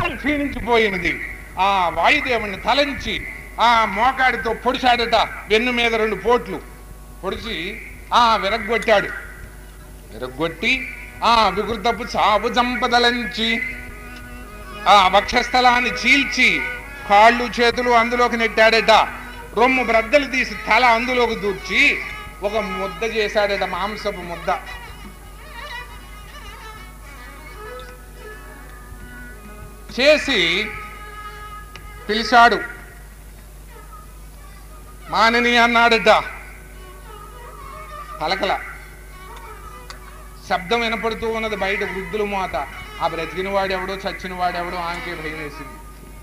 క్షీణించిపోయినది ఆ వాయుదేవుని తలంచి ఆ మోకాడితో పొడిచాడట వెన్ను మీద రెండు పోట్లు పొడిచి ఆ విరగ్గొట్టాడు విరగ్గొట్టి ఆ వికృతపు చావు జంపదలంచి ఆ వక్షస్థలాన్ని చీల్చి కాళ్ళు చేతులు అందులోకి నెట్టాడట రొమ్ము బ్రద్దలు తీసి తల అందులోకి దూర్చి ఒక ముద్ద చేశాడట మాంసపు ముద్ద చేసి పిలిచాడు మానిని అన్నాడట పలకల శబ్దం వినపడుతూ ఉన్నది బయట వృద్ధుల మోత ఆ బ్రతికిన వాడెవడో చచ్చిన వాడెవడో ఆమెకే భయం వేసింది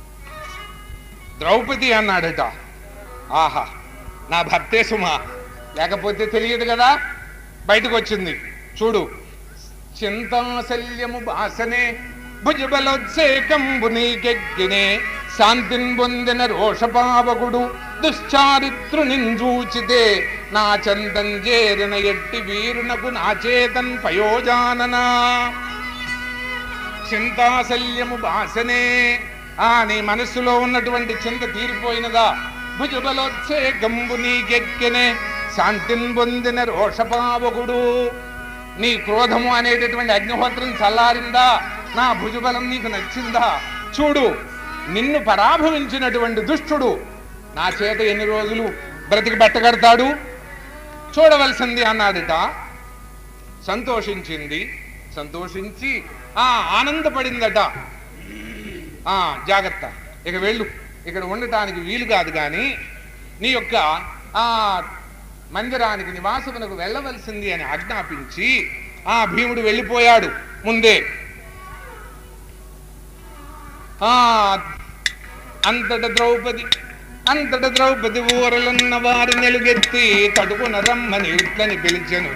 ద్రౌపది అన్నాడట ఆహా నా భర్తే సుమా లేకపోతే తెలియదు కదా బయటకు వచ్చింది చూడు చింతాశల్యము బాసనే భుజబలోత్సేకంబు నీకెక్కినే శాంతిన్ పొందిన రోషపావకుడు దుశ్చారిత్రునింజూచితే నా చందం చేరిన ఎట్టి వీరునకు నా చేతన్ పయోజాననా చింతాశల్యము బాసనే ఆ నీ మనస్సులో ఉన్నటువంటి చింత తీరిపోయినదా భుజబలోత్సేకంబు నీకెక్కినే శాంతిన్ పొందిన రోషపావకుడు నీ క్రోధము అనేటటువంటి అగ్నిహోత్రం చల్లారిందా నా భుజబలం నీకు నచ్చిందా చూడు నిన్ను పరాభవించినటువంటి దుష్టుడు నా చేత ఎన్ని రోజులు బ్రతికి బట్టగడతాడు చూడవలసింది అన్నాడట సంతోషించింది సంతోషించి ఆ ఆనందపడిందట ఆ జాగ్రత్త ఇక వెళ్ళు ఇక్కడ ఉండటానికి వీలు కాదు కానీ నీ యొక్క ఆ మందిరానికి నివాసమునకు వెళ్ళవలసింది అని ఆజ్ఞాపించి ఆ భీముడు వెళ్ళిపోయాడు ముందే ఆ అంతట ద్రౌపది అంతట ద్రౌపది ఊరలున్న వారి నిలుగెత్తి తడుకున రమ్మని ఇట్లని పిలిచెను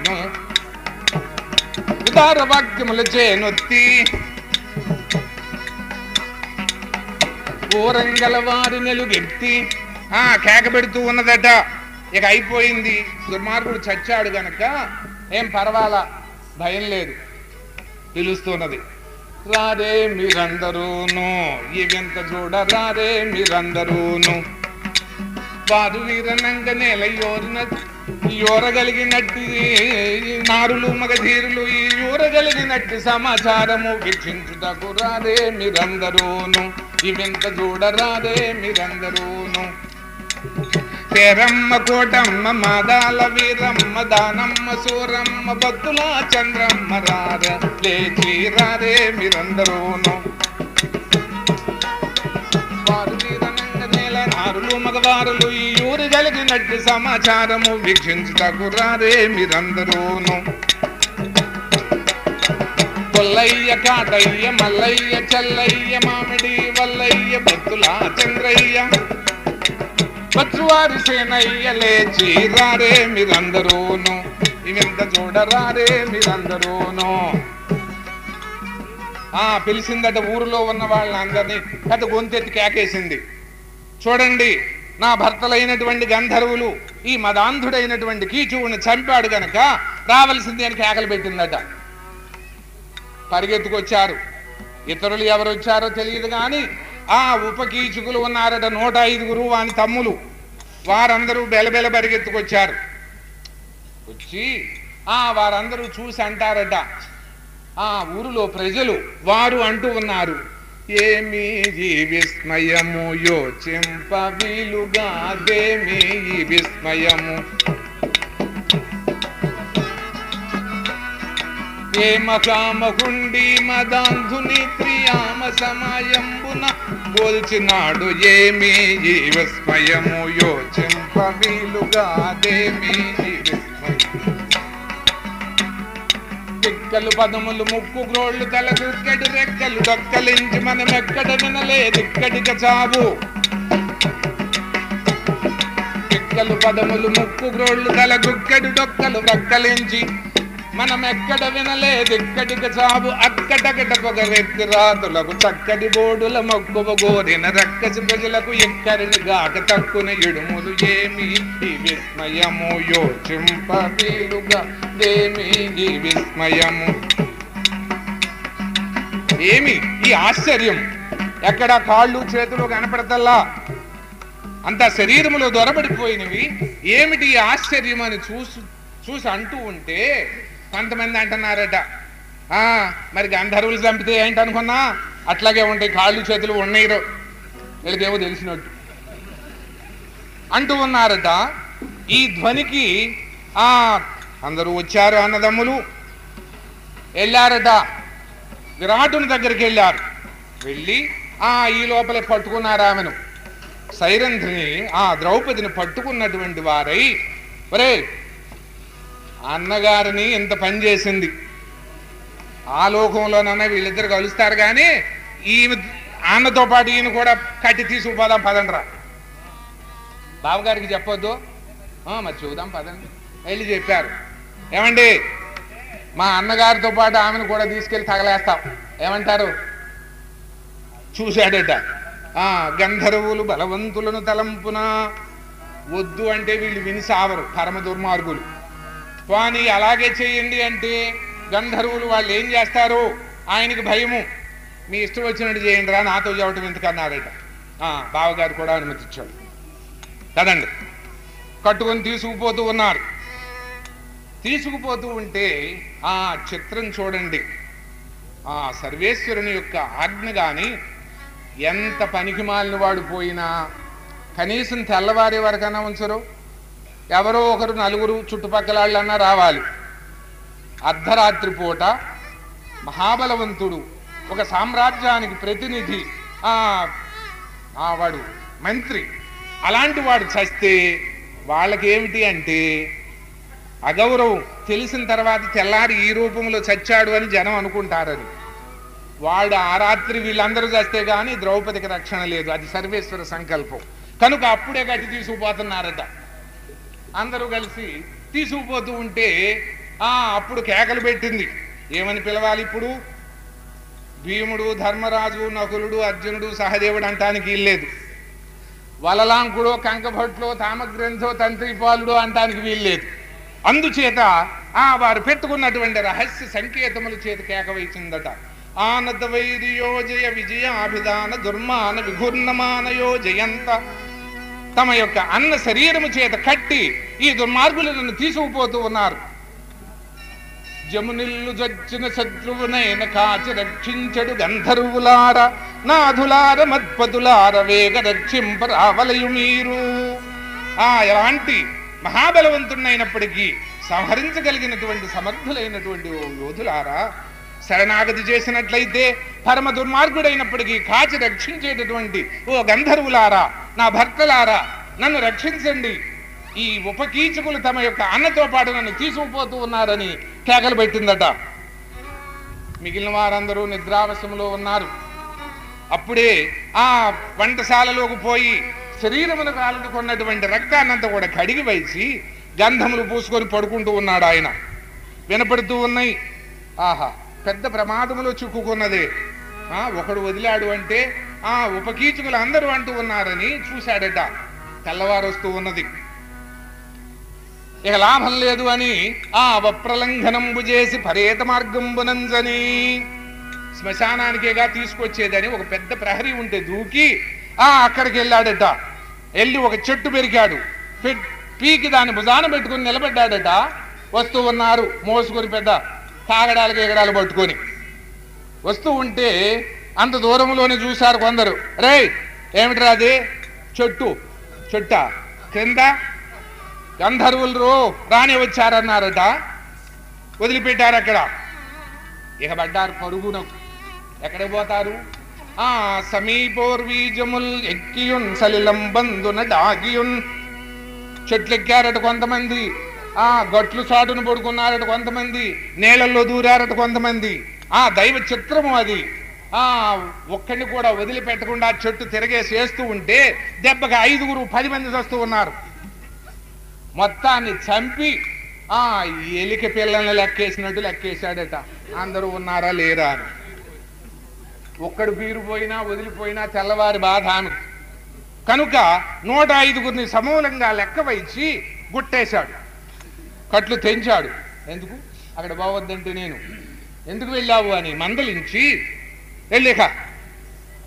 ఉదార వాక్యముల చేనొత్తి ఊరంగల వారి నిలుగెత్తి ఆ కేక పెడుతూ ఉన్నదట ఇక అయిపోయింది దుర్మార్గుడు చచ్చాడు గనక ఏం పర్వాలా భయం లేదు పిలుస్తున్నది రారే మీరందరూను ఇవెంత చూడ రారే మీరందరూను వారు వీరనంగ నేల యోరిన యోరగలిగినట్టి నారులు మగధీరులు ఈ యూరగలిగినట్టి సమాచారము వీక్షించుటకు రారే మీరందరూను ఇవెంత చూడరారే మీరందరూను పేరమ్మ కోటమ్మ మాదాల వీరమ్మ దానమ్మ సూరమ్మ భక్తుల చంద్రమ్మ రార లేచి రారే మీరందరూను వారు వీరనంగ నేల నారులు మగవారులు ఈ ఊరు కలిగినట్టు సమాచారము వీక్షించుటకు రారే మీరందరూను కొల్లయ్య కాటయ్య మల్లయ్య చల్లయ్య మామిడి వల్లయ్య బొత్తుల చంద్రయ్య వచ్చువారి సేనయ్య లేచి రారే మీరందరూను ఇవెంత చూడరారే మీరందరూను ఆ పిలిచిందట ఊరిలో ఉన్న వాళ్ళందరినీ పెద్ద గొంతెత్తి కేకేసింది చూడండి నా భర్తలైనటువంటి గంధర్వులు ఈ మదాంధుడైనటువంటి కీచువుని చంపాడు గనక రావలసింది అని కేకలు పెట్టిందట పరిగెత్తుకొచ్చారు ఇతరులు ఎవరు వచ్చారో తెలియదు కానీ ఆ ఉపకీచుకులు ఉన్నారట నూట ఐదుగురు వాని తమ్ములు వారందరూ బెలబెల పరిగెత్తుకొచ్చారు వచ్చి ఆ వారందరూ చూసి అంటారట ఆ ఊరిలో ప్రజలు వారు అంటూ ఉన్నారు ఏమి ఈ విస్మయము యోచింప వీలుగాదేమి ఈ విస్మయము ఏమకామగుండి మదాంధుని ప్రియామ సమయంబున పోల్చినాడు ఏమి ఈ విస్మయము యోచింప వీలుగాదేమి ఈ విస్మయము దిక్కలు పదములు ముక్కు గ్రోళ్ళు తల దుక్కడి రెక్కలు డొక్కలించి మనం ఎక్కడ వినలేదు ఇక్కడిక చావు దిక్కలు పదములు ముక్కు గ్రోళ్ళు తల గుక్కడి డొక్కలు రక్కలించి మనం ఎక్కడ వినలేదు ఇక్కడిక చావు అక్కటకట పొగరెత్తి రాతులకు చక్కటి బోడుల మొక్కువ గోరిన రక్కసి ప్రజలకు ఎక్కడిని గాక తక్కున ఇడుములు ఏమి ఈ విస్మయము యోచింప వీలుగా ఏమి ఈ విస్మయము ఏమి ఈ ఆశ్చర్యం ఎక్కడ కాళ్ళు చేతులు కనపడతల్లా అంత శరీరములో దొరబడిపోయినవి ఏమిటి ఈ ఆశ్చర్యం అని చూసు చూసి అంటూ ఉంటే కొంతమంది అంటున్నారట ఆ మరి గంధర్వులు చంపితే ఏంటి అనుకున్నా అట్లాగే ఉంటాయి కాళ్ళు చేతులు ఉన్నాయి వీళ్ళకేమో తెలిసినట్టు అంటూ ఉన్నారట ఈ ధ్వనికి ఆ అందరూ వచ్చారు అన్నదమ్ములు వెళ్ళారట విరాటుని దగ్గరికి వెళ్ళారు వెళ్ళి ఆ ఈ లోపలే పట్టుకున్నారు ఆమెను సైరంధ్రిని ఆ ద్రౌపదిని పట్టుకున్నటువంటి వారై ఒరే అన్నగారిని ఇంత పని చేసింది ఆ లోకంలోనన్నా వీళ్ళిద్దరు కలుస్తారు కానీ ఈమె అన్నతో పాటు ఈయన కూడా కట్టి తీసుకుపోదాం పదండ్రా బావగారికి చెప్పొద్దు "ఆ, మరి చూద్దాం పదండి వెళ్ళి చెప్పారు ఏమండి మా అన్నగారితో పాటు ఆమెను కూడా తీసుకెళ్లి తగలేస్తాం ఏమంటారు చూశాడట ఆ గంధర్వులు బలవంతులను తలంపున వద్దు అంటే వీళ్ళు విని సావరు పరమ దుర్మార్గులు పోనీ అలాగే చేయండి అంటే గంధర్వులు వాళ్ళు ఏం చేస్తారు ఆయనకి భయము మీ ఇష్టం వచ్చినట్టు చేయండి రా నాతో చెప్పటం ఎందుకన్నారట ఆ, బావగారు కూడా అనుమతిచ్చాడు కదండి కట్టుకొని తీసుకుపోతూ ఉన్నారు తీసుకుపోతూ ఉంటే ఆ చిత్రం చూడండి ఆ సర్వేశ్వరుని యొక్క ఆజ్ఞ గాని ఎంత పనికి మాలిన వాడు పోయినా కనీసం తెల్లవారే వరకన్నా ఉంచరు ఎవరో ఒకరు నలుగురు చుట్టుపక్కల వాళ్ళన్నా రావాలి అర్ధరాత్రి పూట మహాబలవంతుడు ఒక సామ్రాజ్యానికి ప్రతినిధి ఆ ఆ వాడు మంత్రి అలాంటి వాడు చస్తే వాళ్ళకి ఏమిటి అంటే అగౌరవం తెలిసిన తర్వాత తెల్లారి ఈ రూపంలో చచ్చాడు అని జనం అనుకుంటారని వాడు ఆ రాత్రి వీళ్ళందరూ చేస్తే గాని ద్రౌపదికి రక్షణ లేదు అది సర్వేశ్వర సంకల్పం కనుక అప్పుడే గట్టి తీసుకుపోతున్నారట అందరూ కలిసి తీసుకుపోతూ ఉంటే ఆ అప్పుడు కేకలు పెట్టింది ఏమని పిలవాలి ఇప్పుడు భీముడు ధర్మరాజు నకులుడు అర్జునుడు సహదేవుడు అంటానికి వీల్లేదు వలలాంకుడో కంకభట్లో తామగ్రంథో తంత్రిపాలుడు అంటానికి వీల్లేదు అందుచేత ఆ వారు పెట్టుకున్నటువంటి రహస్య సంకేతముల చేత కేక వేసిందట ఆనద వైర్యో జయ విజయాభిధాన దుర్మాన విఘూర్ణమానయో జయంత తమ యొక్క అన్న శరీరము చేత కట్టి ఈ దుర్మార్గులను తీసుకుపోతూ ఉన్నారు జమునిల్లు జొచ్చిన శత్రువునైన కాచి రక్షించడు గంధర్వులార నాథులార మద్పతులార వేగ రక్షింపరావలయు మీరు ఆ ఎలాంటి మహాబలవంతుడైనప్పటికీ సంహరించగలిగినటువంటి సమర్థులైనటువంటి ఓ యోధులారా శరణాగతి చేసినట్లయితే పరమ దుర్మార్గుడైనప్పటికీ కాచి రక్షించేటటువంటి ఓ గంధర్వులారా నా భర్తలారా నన్ను రక్షించండి ఈ ఉపకీచకులు తమ యొక్క అన్నతో పాటు నన్ను తీసుకుపోతూ ఉన్నారని కేకలు పెట్టిందట మిగిలిన వారందరూ నిద్రావశంలో ఉన్నారు అప్పుడే ఆ వంటశాలలోకి పోయి శరీరమును కాలుకున్నటువంటి రక్తాన్నంతా కూడా కడిగి వేసి గంధములు పూసుకొని పడుకుంటూ ఉన్నాడు ఆయన వినపడుతూ ఉన్నాయి ఆహా పెద్ద ప్రమాదములో చిక్కుకున్నదే ఆ ఒకడు వదిలాడు అంటే ఆ ఉపకీచకులు అందరూ అంటూ ఉన్నారని చూశాడట తెల్లవారు వస్తూ ఉన్నది ఇక లాభం లేదు అని ఆ వప్రలంఘనంబు చేసి పరేత మార్గంబునంజని శ్మశానానికేగా తీసుకొచ్చేదని ఒక పెద్ద ప్రహరీ ఉంటే దూకి ఆ అక్కడికి వెళ్ళాడట వెళ్ళి ఒక చెట్టు పెరిగాడు పెట్- పీకి దాన్ని భుజాన పెట్టుకుని నిలబడ్డాడట వస్తూ ఉన్నారు మోసుకొని పెద్ద తాగడాలు ఎగడాలు పట్టుకొని వస్తూ ఉంటే అంత దూరంలోనే చూశారు కొందరు రేయ్ ఏమిట్రా అది చెట్టు చెట్ట క్రింద గంధర్వులు రో రాని వచ్చారన్నారట వదిలిపెట్టారు అక్కడ ఇక పడ్డారు పరుగునకు ఎక్కడికి పోతారు ఆ సమీపోర్వీజముల్ ఎక్కియున్ సలిలం బంధున డాగియున్ చెట్లెక్కారట కొంతమంది ఆ గట్లు చాటును పడుకున్నారట కొంతమంది నేలల్లో దూరారట కొంతమంది ఆ దైవ చిత్రము అది ఆ ఒక్కడిని కూడా వదిలిపెట్టకుండా ఆ చెట్టు తిరగేసి వేస్తూ ఉంటే దెబ్బకి ఐదుగురు పది మంది వస్తూ ఉన్నారు మొత్తాన్ని చంపి ఆ ఎలిక పిల్లల్ని లెక్కేసినట్టు లెక్కేశాడట అందరూ ఉన్నారా లేరా అని ఒక్కడు పీరిపోయినా వదిలిపోయినా తెల్లవారి బాధ ఆమెకు కనుక నూట ఐదుగురిని సమూలంగా లెక్క వైచి గుట్టేశాడు కట్లు తెంచాడు ఎందుకు అక్కడ పోవద్దంటే నేను ఎందుకు వెళ్ళావు అని మందలించి వెళ్ళిక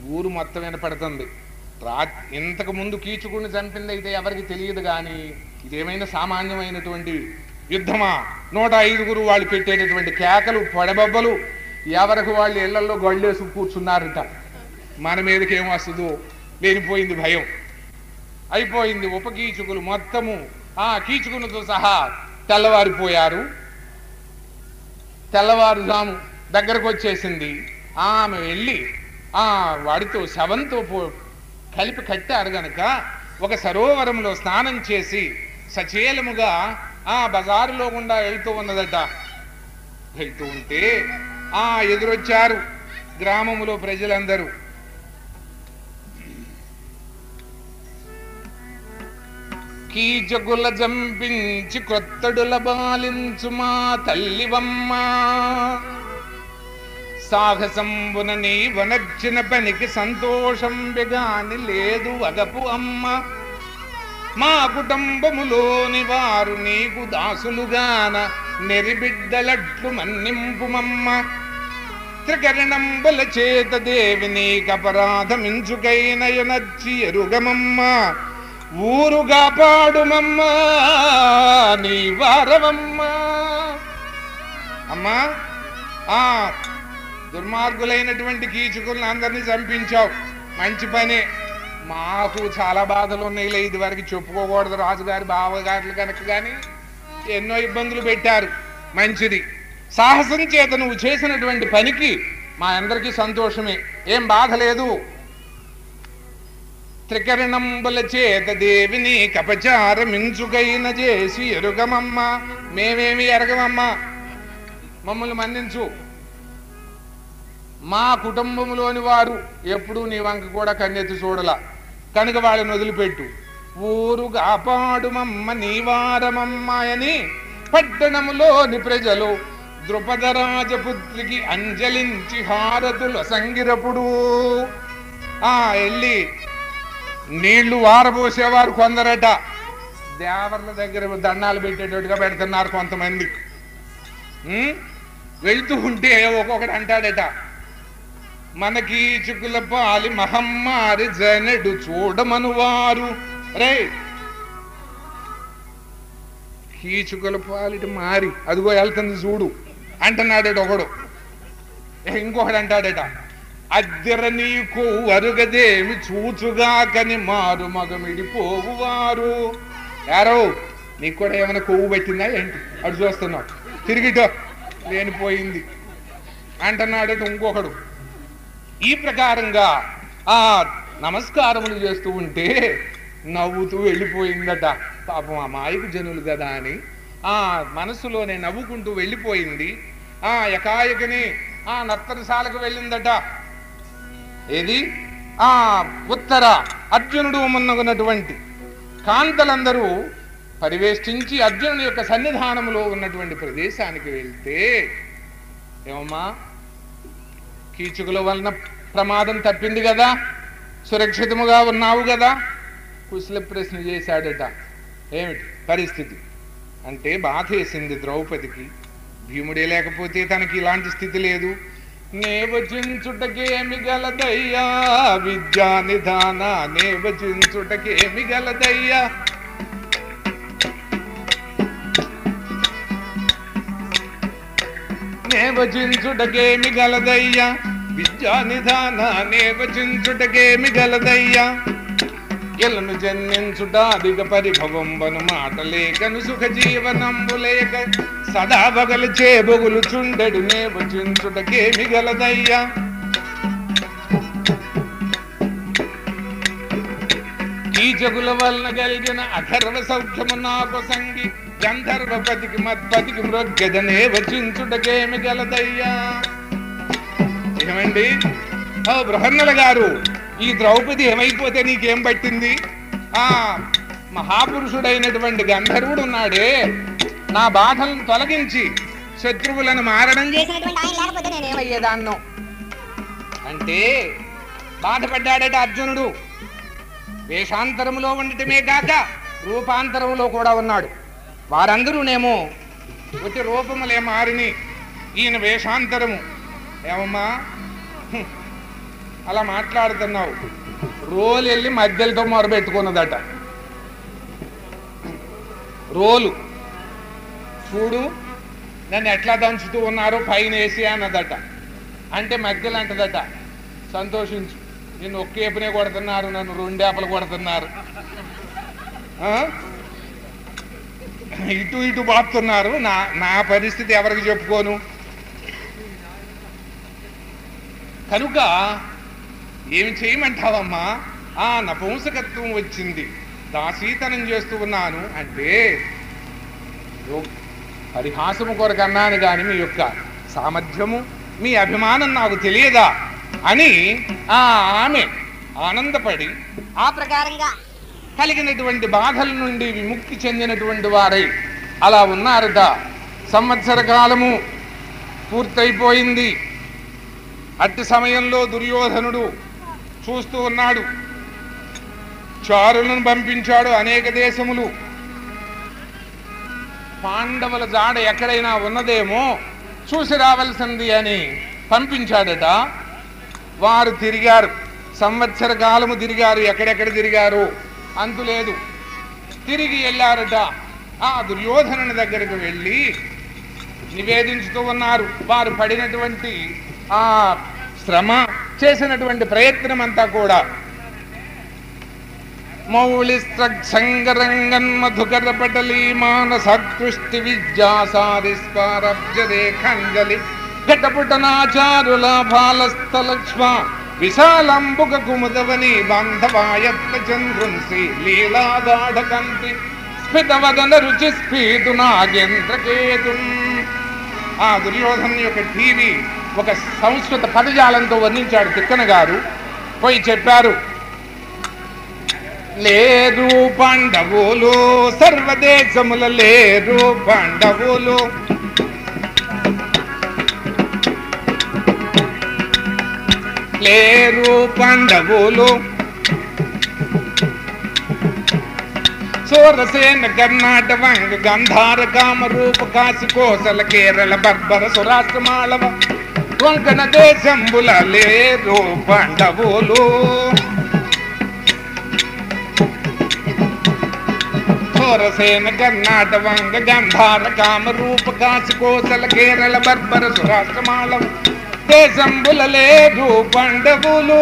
ఊరు మొత్తం వినపడుతుంది రా ఇంతకు ముందు కీచుకుని చంపింది అయితే ఎవరికి తెలియదు కానీ ఇదేమైనా సామాన్యమైనటువంటి యుద్ధమా నూట ఐదుగురు వాళ్ళు పెట్టేటటువంటి కేకలు పొడబొబ్బలు ఎవరికి వాళ్ళు ఇళ్లలో గొళ్ళేసి కూర్చున్నారట మన మీదకి ఏం వస్తుందో లేనిపోయింది భయం అయిపోయింది ఉపకీచుకులు మొత్తము ఆ కీచుకులతో సహా తెల్లవారిపోయారు తెల్లవారుజాము దగ్గరకు వచ్చేసింది ఆమె వెళ్ళి ఆ వాడితో శవంతో పో కలిపి కట్టారు గనక ఒక సరోవరంలో స్నానం చేసి సచేలముగా ఆ బజారులో గుండా వెళ్తూ ఉన్నదట వెళ్తూ ఉంటే ఆ ఎదురొచ్చారు గ్రామములో ప్రజలందరూ కీచకుల జంపించి కొత్తడుల బాలించు మా తల్లివమ్మ సాహసంబున నీ వనర్చిన పనికి సంతోషం బెగాని లేదు వగపు అమ్మ మా కుటుంబములోని వారు నీకు దాసులుగాన నెరిబిడ్డలట్లు మన్నింపుమమ్మ త్రికరణంబుల చేత దేవి నీకపరాధమించుకైనయనచ్చి ఎరుగమమ్మ ఊరుగా పాడుమమ్మా నీ వారవమ్మా అమ్మా ఆ దుర్మార్గులైనటువంటి కీచుకులను అందరినీ చంపించావు మంచి పనే మాకు చాలా బాధలు ఉన్నాయిలే ఇది వరకు చెప్పుకోకూడదు రాజుగారి బావగారులు కనుక కానీ ఎన్నో ఇబ్బందులు పెట్టారు మంచిది సాహసం చేత నువ్వు చేసినటువంటి పనికి మా అందరికీ సంతోషమే ఏం బాధ లేదు త్రికరణంబుల చేత దేవిని కపచారమించుకైన చేసి ఎరుగమమ్మ మేమేమి ఎరగమమ్మా మమ్మల్ని మన్నించు మా కుటుంబంలోని వారు ఎప్పుడూ నీ వంక కూడా కన్నెత్తి చూడలా కనుక వాళ్ళని వదిలిపెట్టు ఊరు కాపాడుమమ్మ నీవారమమ్మ అని పట్టణములోని ప్రజలు ద్రుపదరాజపుత్రికి అంజలించి హారతులు సంగిరపుడు ఆ వెళ్ళి నీళ్లు వారబోసేవారు కొందరట దేవర్ల దగ్గర దండాలు పెట్టేటట్టుగా పెడుతున్నారు కొంతమంది ఉం? వెళ్తూ ఉంటే ఒక్కొక్కడు అంటాడట మనకి చుకుల పాలి మహమ్మారి జనడు చూడమనువారు రే కీచుకుల పాలిటి మారి అదిగో వెళ్తుంది చూడు అంటున్నాడట ఒకడు ఇంకొకడు అంటాడట అద్దెర నీకు అరుగదేమి చూచుగాకని మారు మగమిడిపోవువారు యారో నీకు కూడా ఏమైనా కొవ్వు పెట్టిందా ఏంటి అటు చూస్తున్నావు తిరిగిటో లేనిపోయింది అంటున్నాడట ఇంకొకడు ఈ ప్రకారంగా ఆ నమస్కారములు చేస్తూ ఉంటే నవ్వుతూ వెళ్ళిపోయిందట పాపం ఆ మాయకు జనులు కదా అని ఆ మనసులోనే నవ్వుకుంటూ వెళ్ళిపోయింది ఆ ఎకాయకని ఆ నర్తనశాలకు వెళ్ళిందట ఏది ఆ ఉత్తర అర్జునుడు మున్నగున్నటువంటి కాంతలందరూ పరివేష్టించి అర్జునుని యొక్క సన్నిధానములో ఉన్నటువంటి ప్రదేశానికి వెళ్తే ఏమమ్మా కీచుకుల వలన ప్రమాదం తప్పింది కదా సురక్షితముగా ఉన్నావు కదా కుశల ప్రశ్న చేశాడట ఏమిటి పరిస్థితి అంటే బాధ వేసింది ద్రౌపదికి భీముడే లేకపోతే తనకి ఇలాంటి స్థితి లేదు నేవచించుటకేమి గలదయ్యా విద్యా నిధాన నేవచించుటకేమి గలదయ్యా నేవచించుటకేమి గలదయ్యా విద్యా నిధాన నేవచించుటకేమి గలదయ్యా ఎలను జన్మించుట అధిక పరిభవంబను మాటలేకను సుఖ జీవనంబు లేక సదా బగలు చేబొగులు చుండెడు నేవచించుటకేమి గలదయ్యా కీచకుల వలన కలిగిన అఖర్వ సౌఖ్యము నాకు సంగి గంధర్వపతికి మత్పతికి మృగ్గదనే వచించుటకేమి గలదయ్యా ఏమండి ఓ బృహన్నల గారు ఈ ద్రౌపది ఏమైపోతే నీకేం పట్టింది ఆ మహాపురుషుడైనటువంటి గంధర్వుడు ఉన్నాడే నా బాధలను తొలగించి శత్రువులను మారడం చేసినటువంటి ఆయన లేకపోతే నేనేమయ్యేది ఏమయ్యేదాన్నో అంటే బాధపడ్డాడట అర్జునుడు వేషాంతరములో ఉండటమే కాక రూపాంతరములో కూడా ఉన్నాడు వారందరూనేమో ఒకటి రూపములే మారిని ఈయన వేషాంతరము ఏమమ్మా హ్మ్. అలా మాట్లాడుతున్నావు రోలు వెళ్ళి మధ్యలతో మొరబెట్టుకున్నదట రోలు చూడు నన్ను ఎట్లా దంచుతూ ఉన్నారు పైన వేసి అన్నదట అంటే మధ్యలో అంటదట సంతోషించు నిన్ను ఒక్కేపునే కొడుతున్నారు నన్ను రెండేపలు కొడుతున్నారు ఆ? ఇటు ఇటు బాపుతున్నారు నా నా పరిస్థితి ఎవరికి చెప్పుకోను కనుక ఏమి చేయమంటావమ్మా ఆ నపుంసకత్వం వచ్చింది దాసీతనం చేస్తూ ఉన్నాను అంటే యో- పరిహాసము కొరకు అన్నాను కానీ మీ యొక్క సామర్థ్యము మీ అభిమానం నాకు తెలియదా అని ఆ ఆమె ఆనందపడి ఆ ప్రకారంగా కలిగినటువంటి బాధల నుండి విముక్తి చెందినటువంటి వారై అలా ఉన్నారట సంవత్సర కాలము పూర్తయిపోయింది అట్టి సమయంలో దుర్యోధనుడు చూస్తూ ఉన్నాడు చారులను పంపించాడు అనేక దేశములు పాండవుల జాడ ఎక్కడైనా ఉన్నదేమో చూసి రావలసింది అని పంపించాడట వారు తిరిగారు సంవత్సర కాలము తిరిగారు ఎక్కడెక్కడ తిరిగారు అంతులేదు తిరిగి వెళ్ళారట ఆ దుర్యోధనుని దగ్గరకు వెళ్ళి నివేదించుతూ ఉన్నారు వారు పడినటువంటి ఆ శ్రమ చేసినటువంటి ప్రయత్నం అంతా కూడా మౌళిస్త్రంగరంగన్ మధుకర పటలీ మానసకృష్టి విద్యాసారిస్పారబ్జరే ఖంజలి ఘటపుటనాచారుల బాలస్థలక్ష్మ విశాలంబుక కుముదవని బాంధవాయత్త చంద్రుంసి లీలాగాఢకంతి స్ఫితవదన రుచి స్ఫీతు నాగేంద్రకేతు ఆ దుర్యోధను యొక్క టీవీ ఒక సంస్కృత పదజాలంతో వర్ణించాడు తిక్కన గారు పోయి చెప్పారు లేరు పాండవులు సర్వదేశముల లేరు పాండవులు లేరు పాండవులు సోరసేన కర్ణాట వంగ గంధార కామ రూప కాశి కోసల కేరళ బర్బర సురాష్ట్రమాళవ కొంకణ దేశంబుల లేరు పాండవులు సోరసేన కర్ణాట వంగ గంధార కామ రూప కాశి కోసల కేరళ బర్బర సురాష్ట్రమాళవ దేశంబుల లేరు పాండవులు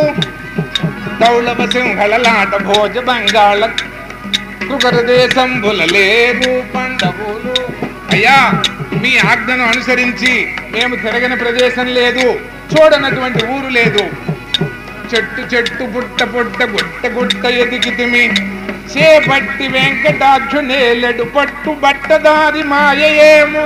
దౌళవ సింహళలాట భోజ బంగాళ కృకర దేశంబుల లేరు పండవులు అయ్యా మీ ఆజ్ఞను అనుసరించి మేము తిరగని ప్రదేశం లేదు చూడనటువంటి ఊరు లేదు చెట్టు చెట్టు పుట్ట పుట్ట గుట్ట గుట్ట ఎదిగితిమి చేపట్టి వెంకటాక్షు నేలెడు పట్టు బట్టదారి మాయయేమో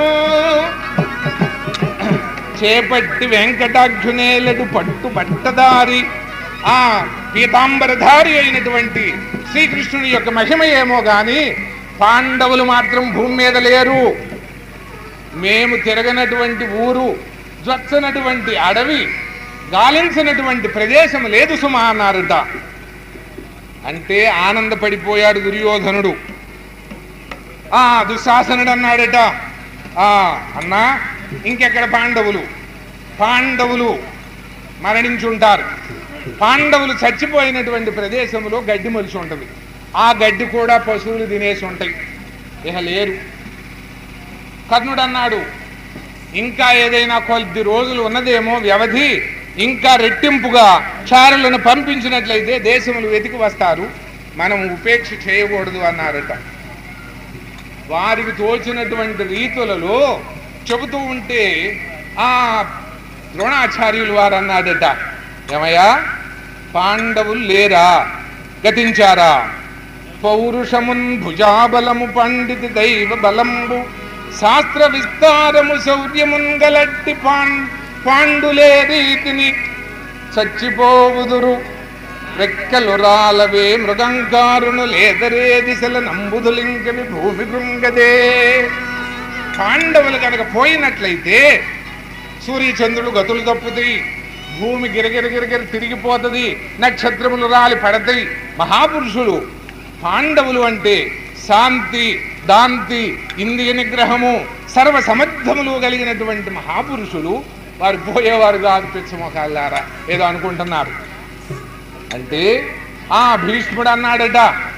చేపట్టి వెంకటాక్షునేలడు పట్టు బట్టదారి ఆ పీతాంబరధారి అయినటువంటి శ్రీకృష్ణుని యొక్క మహిమ ఏమో గాని పాండవులు మాత్రం భూమి మీద లేరు మేము తిరగనటువంటి ఊరు జొచ్చనటువంటి అడవి గాలించినటువంటి ప్రదేశం లేదు సుమా అన్నారట అంటే ఆనందపడిపోయాడు దుర్యోధనుడు ఆ దుశ్శాసనుడు అన్నాడట ఆ అన్నా ఇంకెక్కడ పాండవులు పాండవులు మరణించుంటారు పాండవులు చచ్చిపోయినటువంటి ప్రదేశంలో గడ్డి మొలిచి ఉంటుంది ఆ గడ్డి కూడా పశువులు తినేసి ఉంటాయి ఇక లేరు కర్ణుడు అన్నాడు ఇంకా ఏదైనా కొద్ది రోజులు ఉన్నదేమో వ్యవధి ఇంకా రెట్టింపుగా చారులను పంపించినట్లయితే దేశములు వెతికి వస్తారు మనం ఉపేక్ష చేయకూడదు అన్నారట వారికి తోచినటువంటి రీతులలో చెబుతూ ఉంటే ఆ ద్రోణాచార్యులు వారు అన్నాడట ఏమయ్యా పాండవులు లేరా గతించారా పౌరుషమున్ భుజాబలము పండిత దైవ బలంబు శాస్త్ర విస్తారము శౌర్యమున్ గలట్టి పాం పాండులే రీతిని చచ్చిపోవుదురు రెక్కలు రాలవే మృగంకారును లేదరే దిశల నంబుదులింకని భూమి కృంగదే పాండవులు కనుక పోయినట్లయితే సూర్యచంద్రుడు గతులు తప్పుతాయి భూమి గిరగిర గిరగిర తిరిగిపోతుంది నక్షత్రములు రాలి పడతాయి మహాపురుషులు పాండవులు అంటే శాంతి దాంతి ఇంద్రియ నిగ్రహము సర్వ సమర్థములు కలిగినటువంటి మహాపురుషులు వారు పోయేవారు కాదు పిచ్చమొకాళ్ళారా ఏదో అనుకుంటున్నారు అంటే ఆ భీష్ముడు అన్నాడట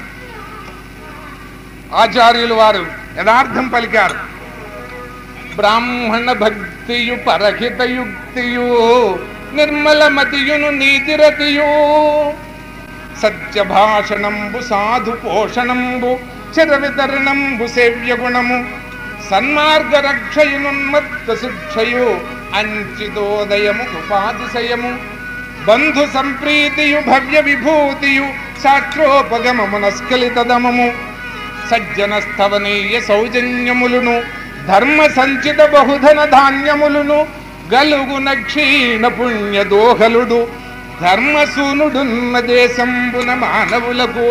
ఆచార్యులు వారు యథార్థం పలికారు బ్రాహ్మణ భక్తియు పరహిత యుక్తియు నిర్మలమతియును నీతిరతియు సత్యభాషణంబు సాధు పోషణంబు చిర వితరణంబు సేవ్య గుణము సన్మార్గ రక్షయునున్మత్త శిక్షయు అంచితోదయము ఉపాతిశయము బంధు సంప్రీతియు భవ్య విభూతియు శాస్త్రోపగమమునస్కలితదమము సజ్జన స్థవనీయ సౌజన్యములును ధర్మ సంచిత బహుధన ధాన్యములును గలుగున క్షీణ పుణ్య దోహలుడు ధర్మసూనుడున్న దేశంబున మానవులకు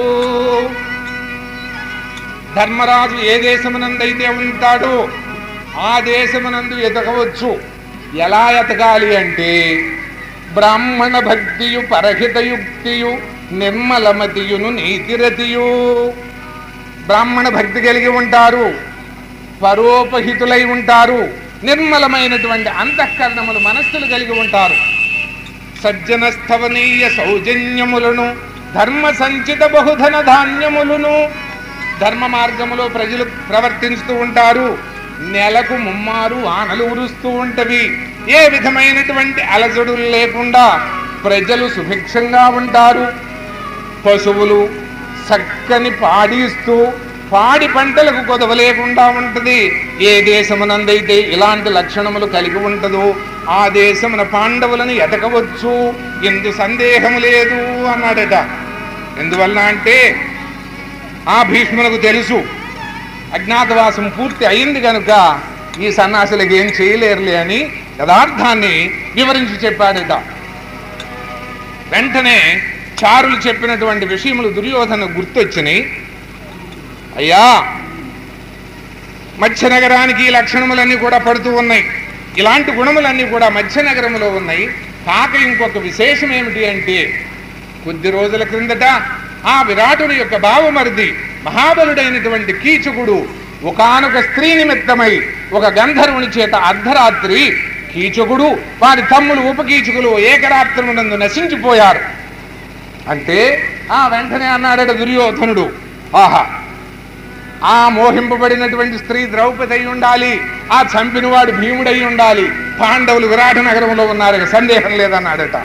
ధర్మరాజు ఏ దేశమునందైతే ఉంటాడో ఆ దేశమునందు ఎతకవచ్చు ఎలా ఎతకాలి అంటే బ్రాహ్మణ భక్తియు పరహిత యుక్తియు నిర్మలమతియును నీతిరతియు బ్రాహ్మణ భక్తి కలిగి ఉంటారు పరోపహితులై ఉంటారు నిర్మలమైనటువంటి అంతఃకరణములు మనస్సులు కలిగి ఉంటారు సజ్జన స్థవనీయ సౌజన్యములను ధర్మ సంచిత బహుధన ధాన్యములను ధర్మ మార్గములో ప్రజలు ప్రవర్తిస్తూ ఉంటారు నెలకు ముమ్మారు ఆనలు ఉరుస్తూ ఉంటవి ఏ విధమైనటువంటి అలజడులు లేకుండా ప్రజలు సుభిక్షంగా ఉంటారు పశువులు చక్కని పాడిస్తూ పాడి పంటలకు కొదవ లేకుండా ఉంటది ఏ దేశమునందైతే ఇలాంటి లక్షణములు కలిగి ఉంటదో ఆ దేశమున పాండవులను ఎతకవచ్చు ఎందు సందేహము లేదు అన్నాడట ఎందువల్ల అంటే ఆ భీష్మునకు తెలుసు అజ్ఞాతవాసం పూర్తి అయింది కనుక ఈ సన్నాసులకు ఏం చేయలేరులే అని యథార్థాన్ని వివరించి చెప్పాడట వెంటనే చారులు చెప్పినటువంటి విషయములు దుర్యోధన గుర్తొచ్చినాయి అయ్యా మత్స్య నగరానికి ఈ లక్షణములన్నీ కూడా పడుతూ ఉన్నాయి ఇలాంటి గుణములన్నీ కూడా మత్స్య నగరములో ఉన్నాయి కాక ఇంకొక విశేషం ఏమిటి అంటే కొద్ది రోజుల క్రిందట ఆ విరాటుని యొక్క భావమరిది మహాబలుడైనటువంటి కీచకుడు ఒకానొక స్త్రీ నిమిత్తమై ఒక గంధర్వుని చేత అర్ధరాత్రి కీచకుడు వారి తమ్ములు ఉపకీచకులు ఏకరాత్రమునందు నశించిపోయారు అంటే ఆ వెంటనే అన్నాడట దుర్యోధనుడు ఆహా ఆ మోహింపబడినటువంటి స్త్రీ ద్రౌపది అయి ఉండాలి ఆ చంపినవాడు భీముడై ఉండాలి పాండవులు విరాట నగరంలో ఉన్నారు ఇక సందేహం లేదన్నాడట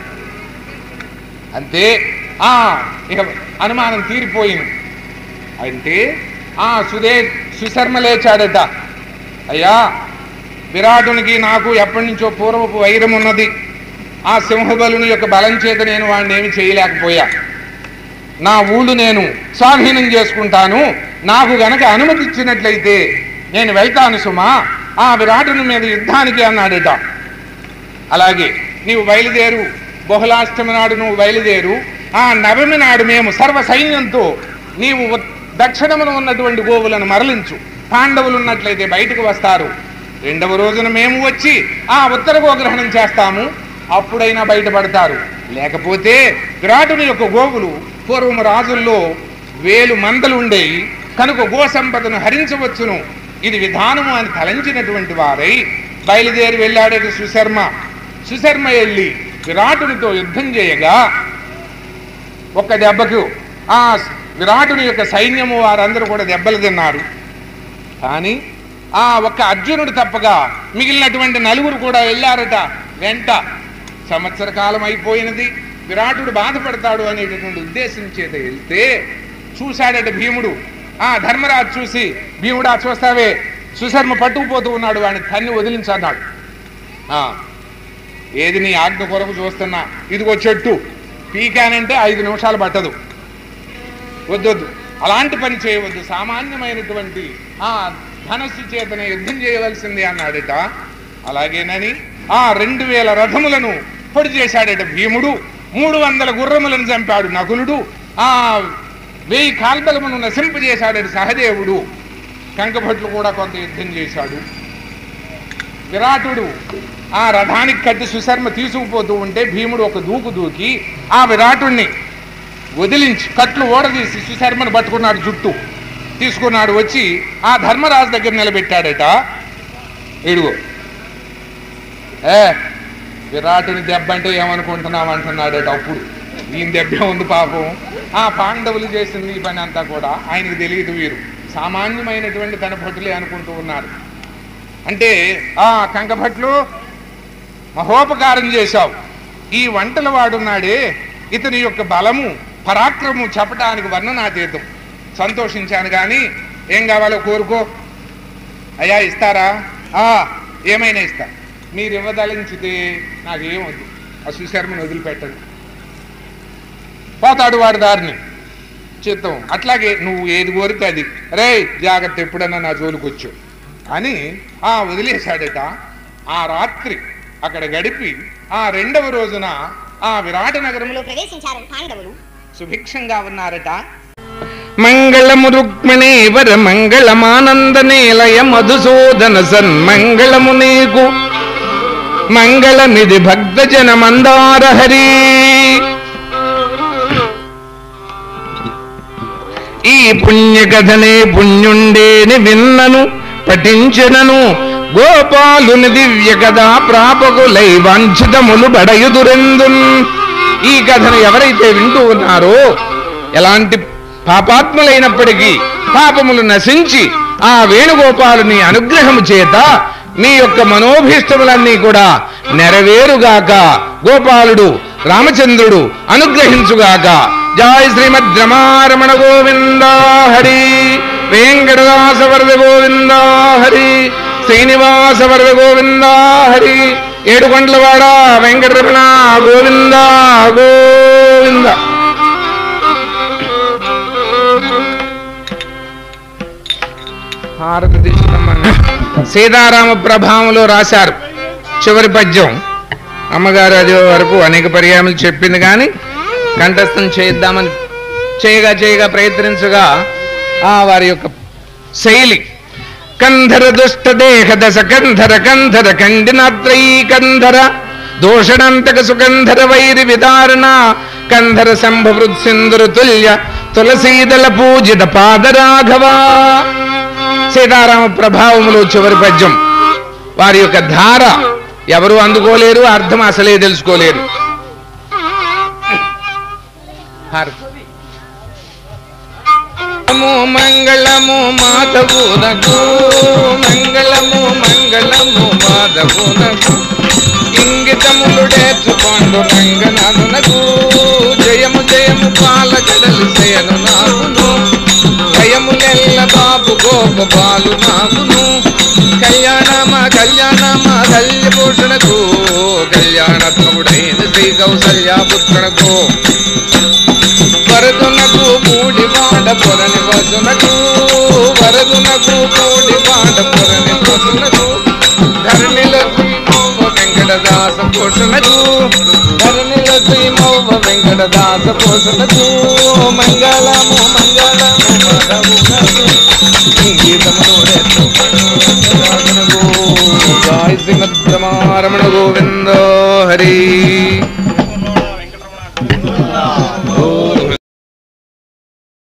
అంతే ఆ ఇక అనుమానం తీరిపోయింది అంటే ఆ సుదే సుశర్మ లేచాడట అయ్యా విరాటునికి నాకు ఎప్పటి నుంచో పూర్వపు వైరం ఉన్నది ఆ సింహబలుని యొక్క బలం చేత నేను వాడిని ఏమి చేయలేకపోయా నా ఊళ్ళు నేను స్వాధీనం చేసుకుంటాను నాకు గనక అనుమతి ఇచ్చినట్లయితే నేను వెళ్తాను సుమా ఆ విరాటుని మీద యుద్ధానికి అన్నాడట అలాగే నీవు బయలుదేరు బహుళాష్టమి నాడు నువ్వు బయలుదేరు ఆ నవమి నాడు మేము సర్వ సైన్యంతో నీవు ఉత్- దక్షిణమున ఉన్నటువంటి గోవులను మరలించు పాండవులు ఉన్నట్లయితే బయటకు వస్తారు రెండవ రోజున మేము వచ్చి ఆ ఉత్తర గోగ్రహణం చేస్తాము అప్పుడైనా బయటపడతారు లేకపోతే విరాటుని యొక్క గోవులు పూర్వము రాజుల్లో వేలు మందలు ఉండేవి కనుక గో సంపదను హరించవచ్చును ఇది విధానము అని తలంచినటువంటి వారై బయలుదేరి వెళ్ళాడట సుశర్మ సుశర్మ వెళ్ళి విరాటునితో యుద్ధం చేయగా ఒక్క దెబ్బకు ఆ విరాటుని యొక్క సైన్యము వారందరూ కూడా దెబ్బలు తిన్నారు కానీ ఆ ఒక్క అర్జునుడు తప్పగా మిగిలినటువంటి నలుగురు కూడా వెళ్ళారట వెంట సంవత్సర కాలం అయిపోయినది విరాటుడు బాధపడతాడు అనేటటువంటి ఉద్దేశం చేత వెళ్తే చూశాడట భీముడు ఆ ధర్మరాజు చూసి భీముడా చూస్తావే సుశర్మ పట్టుకుపోతూ ఉన్నాడు వాడిని తన్ని వదిలించన్నాడు ఆ, ఏది నీ ఆజ్ఞ కొరకు చూస్తున్నా ఇదిగో చెట్టు పీకానంటే ఐదు నిమిషాలు పట్టదు వద్దొద్దు అలాంటి పని చేయవద్దు సామాన్యమైనటువంటి ఆ ధనస్సు చేతనే యుద్ధం చేయవలసింది అన్నాడట అలాగేనని ఆ రెండు వేల రథములను పొడి చేశాడట భీముడు మూడు వందల గుర్రములను చంపాడు నకులుడు ఆ వెయ్యి కాల్బలమును నశింపజేశాడట సహదేవుడు కంకభట్లు కూడా కొంత యుద్ధం చేశాడు విరాటుడు ఆ రథానికి కట్టి సుశర్మ తీసుకుపోతూ ఉంటే భీముడు ఒక దూకు దూకి ఆ విరాటుణ్ణి వదిలించి కట్లు ఓడదీసి సుశర్మను పట్టుకున్నాడు జుట్టు తీసుకున్నాడు వచ్చి ఆ ధర్మరాజు దగ్గర నిలబెట్టాడట ఇడుగో ఏ విరాటుని దెబ్బ అంటే ఏమనుకుంటున్నావు అంటున్నాడట అప్పుడు ఈయన దెబ్బ ఉంది పాపం ఆ పాండవులు చేసింది ఈ పని అంతా కూడా ఆయనకు తెలియదు వీరు సామాన్యమైనటువంటి తన భటులే అనుకుంటూ ఉన్నారు అంటే ఆ కంకభట్లు మహోపకారం చేశావు ఈ వంటల వాడున్నాడే ఇతని యొక్క బలము పరాక్రమము చెప్పడానికి వర్ణనాతీతం సంతోషించాను కానీ ఏం కావాలో కోరుకో అయ్యా ఇస్తారా ఆ ఏమైనా ఇస్తా మీరు ఇవ్వదలించితే నాకేం వద్దు ఆ సుశర్మని వదిలిపెట్టండి పోతాడు వాడి దారిని చిత్తం అట్లాగే నువ్వు ఏది కోరితే అది రే జాగ్రత్త ఎప్పుడన్నా నా జోలికొచ్చు అని ఆ వదిలేశాడట ఆ రాత్రి అక్కడ గడిపి ఆ రెండవ రోజున ఆ విరాట నగరంలో ప్రవేశించారు పాండవులు సుభిక్షంగా ఉన్నారట మంగళము రుక్మిణీ వర మంగళమానంద నిలయ మధుసూదన సన్మంగళము నీకు మంగళమిది భక్తజన మందార హరి ఈ పుణ్య కథనే పుణ్యుండేని విన్నను పఠించినను గోపాలుని దివ్య కథ ప్రాపకులై వాంఛితములు బడయుదురెందున్ ఈ కథను ఎవరైతే వింటూ ఉన్నారో ఎలాంటి పాపాత్ములైనప్పటికీ పాపములు నశించి ఆ వేణుగోపాలుని అనుగ్రహము చేత మీ యొక్క మనోభీష్టములన్నీ కూడా నెరవేరుగాక గోపాలుడు రామచంద్రుడు అనుగ్రహించుగాక జయ శ్రీమద్ రమారమణ గోవింద హరి వెంకటదాస వరద గోవింద హరి శ్రీనివాస వరద గోవింద హరి ఏడుకొండలవాడ వెంకటరమణ గోవింద గోవింద హారతి తీసుకురమ్మన్నా. సీతారామ ప్రభావంలో రాశారు చివరి పద్యం అమ్మగారు అది వరకు అనేక పర్యాయములు చెప్పింది కానీ కంఠస్థం చేద్దామని చేయగా చేయగా ప్రయత్నించగా ఆ వారి యొక్క శైలి కంధర దుష్ట దేహ దశ కంధర కంధర ఖండినాత్రై కంధర దోషణంతక సుగంధర వైరి విదారణ కంధర సంభవృత్ సింధుర తుల్య తులసీదల పూజిత పాదరాఘవా సీతారామ ప్రభావములో చివరి పద్యం వారి యొక్క ధార ఎవరు అందుకోలేరు అర్థం అసలే తెలుసుకోలేరు హారతి. మంగళము మంగళము మాధవునకు మంగళము మంగళము మాధవునకు ఇంగితములుడేచు పాండు రంగనాథునకు జయము జయము పాలకడలు శయను నాకును భయములెల్ల బాబు గోప బాలు నాకును కళ్యాణమ కళ్యాణమ కళ్యభూషణకు కళ్యాణత్మకుడైన శ్రీ కౌసల్యాపుత్రునకు వరదునకు మూడి వాడ పొరని వసునకు వరదునకు మూడి వాడ పొరని వసునకు ధరణిల శ్రీమౌవ వెంకటదాస పోషణకు ధరణిల శ్రీమౌవ వెంకటదాస పోషణకు మంగళము మంగళము మాధవునకు సంగీతమును జాయ్ శ్రీమద్రమారమణ గోవిందో హరి వెంకటరమణ